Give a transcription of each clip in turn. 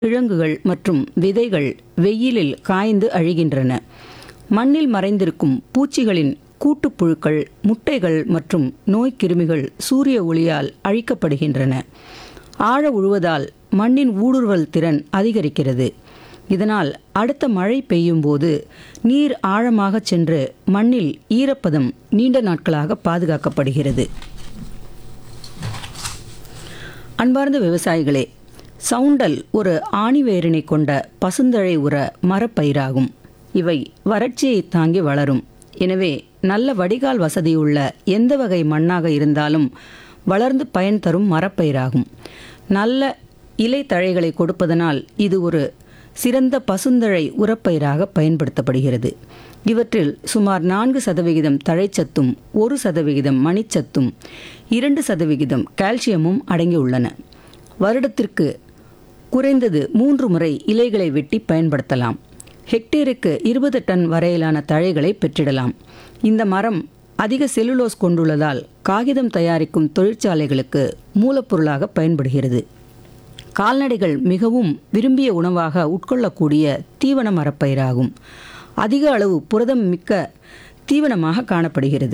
கிழங்குகள் மற்றும் விதைகள் வெயிலில் காய்ந்து அழிகின்றன மண்ணில் மறைந்திருக்கும் பூச்சிகளின் கூட்டுப்புழுக்கள் முட்டைகள் மற்றும் நோய்க்கிருமிகள் சூரிய ஒளியால் அழிக்கப்படுகின்றன ஆழ உழுவதால் மண்ணின் ஊடுருவல் திறன் அதிகரிக்கிறது இதனால் அடுத்த மழை பெய்யும் போது நீர் ஆழமாக சென்று மண்ணில் ஈரப்பதம் நீண்ட நாட்களாக பாதுகாக்கப்படுகிறது அன்பார்ந்த விவசாயிகளே சவுண்டல் ஒரு ஆணிவேரினை கொண்ட பசுந்தழை உர மரப்பயிராகும் இவை வறட்சியை தாங்கி வளரும் எனவே நல்ல வடிகால் வசதியுள்ள எந்த வகை மண்ணாக இருந்தாலும் வளர்ந்து பயன் தரும் மரப்பயிராகும் நல்ல இலை தழைகளை கொடுப்பதனால் இது ஒரு சிறந்த பசுந்தழை உரப்பயிராக பயன்படுத்தப்படுகிறது இவற்றில் சுமார் நான்கு சதவிகிதம் தழைச்சத்தும் ஒரு சதவிகிதம் மணிச்சத்தும் இரண்டு சதவிகிதம் கால்சியமும் அடங்கியுள்ளன வருடத்திற்கு குறைந்தது மூன்று முறை இலைகளை வெட்டி பயன்படுத்தலாம் ஹெக்டேருக்கு இருபது டன் வரையிலான தழைகளை பெற்றிடலாம் இந்த மரம் அதிக செல்லுலோஸ் கொண்டுள்ளதால் காகிதம் தயாரிக்கும் தொழிற்சாலைகளுக்கு மூலப்பொருளாக பயன்படுகிறது கால்நடைகள் மிகவும் விரும்பிய உணவாக உட்கொள்ளக்கூடிய தீவன மரப்பயிராகும் அதிக அளவு புரதம் மிக்க தீவனமாக காணப்படுகிறது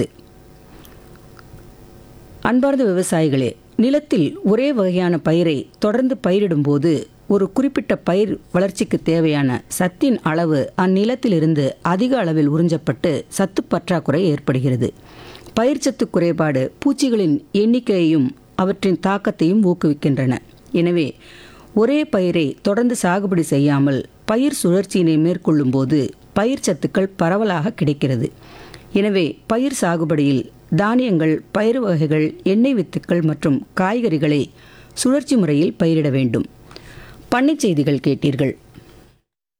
அன்பார்ந்த விவசாயிகளே நிலத்தில் ஒரே வகையான பயிரை தொடர்ந்து பயிரிடும்போது ஒரு குறிப்பிட்ட பயிர் வளர்ச்சிக்கு தேவையான சத்தின் அளவு அந்நிலத்திலிருந்து அதிக அளவில் உறிஞ்சப்பட்டு சத்து பற்றாக்குறை ஏற்படுகிறது பயிர்ச்சத்து குறைபாடு பூச்சிகளின் எண்ணிக்கையையும் அவற்றின் தாக்கத்தையும் ஊக்குவிக்கின்றன எனவே ஒரே பயிரை தொடர்ந்து சாகுபடி செய்யாமல் பயிர் சுழற்சியினை மேற்கொள்ளும்போது பயிர் சத்துக்கள் பரவலாக கிடைக்கிறது எனவே பயிர் சாகுபடியில் தானியங்கள் பயிர் வகைகள் எண்ணெய் வித்துக்கள் மற்றும் காய்கறிகளை சுழற்சி முறையில் பயிரிட வேண்டும் பண்ணைச் செய்திகள் கேட்டீர்கள்